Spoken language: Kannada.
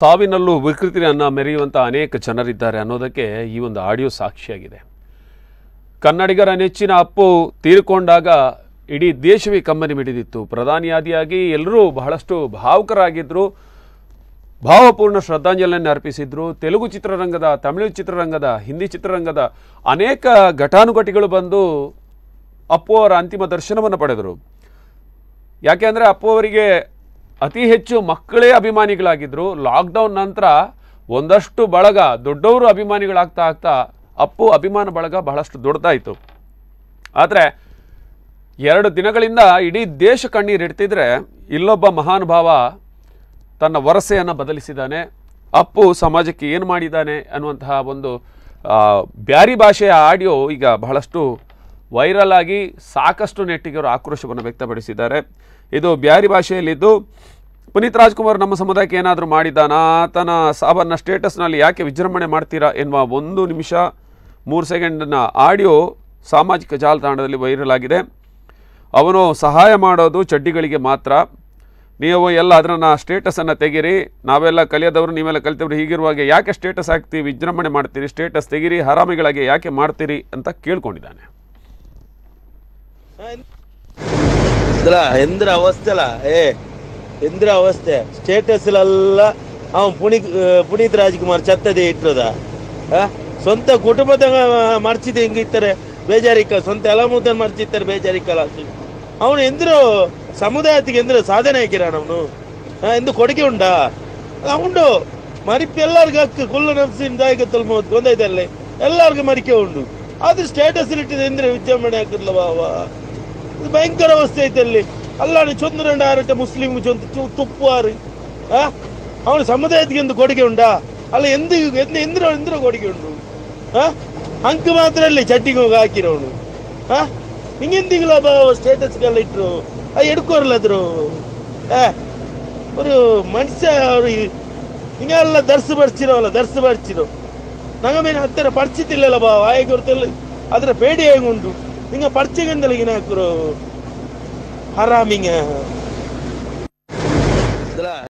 ಸಾವಿನಲ್ಲೂ ವಿಕೃತಿಯನ್ನು ಮೆರೆಯುವಂಥ ಅನೇಕ ಜನರಿದ್ದಾರೆ ಅನ್ನೋದಕ್ಕೆ ಈ ಒಂದು ಆಡಿಯೋ ಸಾಕ್ಷಿಯಾಗಿದೆ ಕನ್ನಡಿಗರ ನೆಚ್ಚಿನ ಅಪ್ಪು ತೀರಿಕೊಂಡಾಗ ಇಡೀ ದೇಶವೇ ಕಮ್ಮನಿ ಮಿಡಿದಿತ್ತು ಪ್ರಧಾನಿಯಾದಿಯಾಗಿ ಎಲ್ಲರೂ ಬಹಳಷ್ಟು ಭಾವುಕರಾಗಿದ್ದರು ಭಾವಪೂರ್ಣ ಶ್ರದ್ಧಾಂಜಲಿಯನ್ನು ಅರ್ಪಿಸಿದ್ರು ತೆಲುಗು ಚಿತ್ರರಂಗದ ತಮಿಳು ಚಿತ್ರರಂಗದ ಹಿಂದಿ ಚಿತ್ರರಂಗದ ಅನೇಕ ಘಟಾನುಘಟಿಗಳು ಬಂದು ಅಪ್ಪು ಅವರ ಅಂತಿಮ ದರ್ಶನವನ್ನು ಪಡೆದರು ಯಾಕೆ ಅಂದರೆ ಅಪ್ಪು ಅವರಿಗೆ ಅತಿ ಹೆಚ್ಚು ಮಕ್ಕಳೇ ಅಭಿಮಾನಿಗಳಾಗಿದ್ದರು ಲಾಕ್ಡೌನ್ ನಂತರ ಒಂದಷ್ಟು ಬಳಗ ದೊಡ್ಡವರು ಅಭಿಮಾನಿಗಳಾಗ್ತಾ ಆಗ್ತಾ ಅಪ್ಪು ಅಭಿಮಾನ ಬಳಗ ಬಹಳಷ್ಟು ದೊಡ್ಡದಾಯಿತು ಆದರೆ ಎರಡು ದಿನಗಳಿಂದ ಇಡೀ ದೇಶ ಕಣ್ಣೀರಿಡ್ತಿದ್ರೆ ಇಲ್ಲೊಬ್ಬ ಮಹಾನುಭಾವ ತನ್ನ ವರಸೆಯನ್ನು ಬದಲಿಸಿದ್ದಾನೆ ಅಪ್ಪು ಸಮಾಜಕ್ಕೆ ಏನು ಮಾಡಿದ್ದಾನೆ ಅನ್ನುವಂತಹ ಒಂದು ಆ, ಬ್ಯಾರಿ ಭಾಷೆಯ ಆಡಿಯೋ ಈಗ ಬಹಳಷ್ಟು ವೈರಲ್ ಆಗಿ ಸಾಕಷ್ಟು ನೆಟ್ಟಿಗರು ಆಕ್ರೋಶವನ್ನು ವ್ಯಕ್ತಪಡಿಸಿದ್ದಾರೆ ಇದು ಬ್ಯಾರಿ ಭಾಷೆಯಲ್ಲಿದ್ದು ಪುನೀತ್ ರಾಜ್ಕುಮಾರ್ ನಮ್ಮ ಸಮುದಾಯಕ್ಕೆ ಏನಾದರೂ ಮಾಡಿದ್ದಾನಾ ಆತನ ಸಾವನ್ನ ಸ್ಟೇಟಸ್ನಲ್ಲಿ ಯಾಕೆ ವಿಜೃಂಭಣೆ ಮಾಡ್ತೀರಾ ಎನ್ನುವ ಒಂದು ನಿಮಿಷ ಮೂರು ಸೆಕೆಂಡ್ನ ಆಡಿಯೋ ಸಾಮಾಜಿಕ ಜಾಲತಾಣದಲ್ಲಿ ವೈರಲ್ ಆಗಿದೆ ಅವನು ಸಹಾಯ ಮಾಡೋದು ಚಡ್ಡಿಗಳಿಗೆ ಮಾತ್ರ ನೀವು ಎಲ್ಲ ಅದನ್ನು ಸ್ಟೇಟಸನ್ನು ತೆಗೀರಿ ನಾವೆಲ್ಲ ಕಲಿಯೋದವರು ನೀವೆಲ್ಲ ಕಲಿತವ್ರು ಹೀಗಿರುವಾಗ ಯಾಕೆ ಸ್ಟೇಟಸ್ ಹಾಕ್ತೀವಿ ವಿಜೃಂಭಣೆ ಮಾಡ್ತೀರಿ ಸ್ಟೇಟಸ್ ತೆಗೀರಿ ಹರಾಮಿಗಳಿಗೆ ಯಾಕೆ ಮಾಡ್ತೀರಿ ಅಂತ ಕೇಳ್ಕೊಂಡಿದ್ದಾನೆ ಇದ್ರ ಎಂದ್ರ ಅವಸ್ಥೆಲ ಏ ಎಂದ್ರ ಅವಸ್ಥೆ ಸ್ಟೇಟಸ್ಲೆಲ್ಲ ಅವ ಪುನಿ ಪುನೀತ್ ರಾಜ್ಕುಮಾರ್ ಚತ್ತದೆ ಇಟ್ಟದ ಸ್ವಂತ ಕುಟುಂಬದ ಮರ್ಚಿದೆ ಹೆಂಗಿತ್ತಾರೆ ಬೇಜಾರಿಕ ಸ್ವಂತ ಎಲಮೂತನ್ ಮರ್ಚಿತ್ತಾರೆ ಬೇಜಾರಿಕಲ್ಲ ಅವನು ಎಂದ್ರು ಸಮುದಾಯಕ್ಕೆ ಎಂದ್ರ ಸಾಧನೆ ಹಾಕಿರಾನ ಅವನು ಎಂದು ಕೊಡುಗೆ ಉಂಡಾ ಉಂಡು ಮರಿப்பு ಎಲ್ಲರಿಗೂ ಹಕ್ಕು ಕುಲ್ಲು ನಫ್ಸಿನ ದಾಯಿಗೆ ತೊಲ್ಮೋದು ಗೊಂದೈತಲ್ಲೇ ಎಲ್ಲರಿಗೂ ಮರಿಕೆ ಉಂಡು ಆದ್ರೆ ಸ್ಟೇಟಸ್ ಇಟ್ಟಿದೆ ಎಂದ್ರೆ ವಿಜೃಂಭಣೆ ಹಾಕಿರ್ಲವ ಅವ ಇದು ಭಯಂಕರ ಅವಸ್ಥೆ ಐತೆ ಅಲ್ಲಿ ಅಲ್ಲಾಡು ಚಂದ್ರಂಡ ಆರಟ ಮುಸ್ಲಿಂ ಚೊಂದು ತು- ತುಪ್ಪುವಾರು ಆ ಅವನು ಸಮುದಾಯಕ್ಕೆ ಒಂದು ಕೊಡುಗೆ ಉಂಡಾ ಅಲ್ಲ ಎಂದು ಎಂದ ಎಂದ್ರ ಎಂದ್ರ ಕೊಡುಗೆ ಉಂಡು ಆ ಅಂಕ ಮಾತ್ರ ಅಲ್ಲಿ ಚಟ್ಟಿಗೆ ಹೋಗಿ ಹಾಕಿರೋನು ಆ ಹಿಂಗೆಂದಿಗಳ ಸ್ಟೇಟಸ್ಗೆಲ್ಲ ಇಟ್ರು ಆ ಎಡ್ಕೋರ್ಲದ್ರು ಆ ഒരു മനുഷ്യ ഒരു ಹಿಂಗೆಲ್ಲ ದರ್ಸ್ ಬರ್ಚಿರೋಲ್ಲ ದರ್ಸ್ ಬರ್ಚಿರೋ ನಂಗಮೇಲೆ ಹತ್ತಿರ ಪಡ್ಚಿತ್ತಿಲ್ಲಲ್ಲ ಬಾ ವಾಯ ಗುರುತಲ್ಲ ಅದರ ಪೇಡಿ ಹೆಂಗುಂಟು ನಿಂಗ ಪಡ್ಚಿಗಂದಲ್ಲ ಇನ್ನ ಹಾಕರು ಹರಾಮಿಂಗ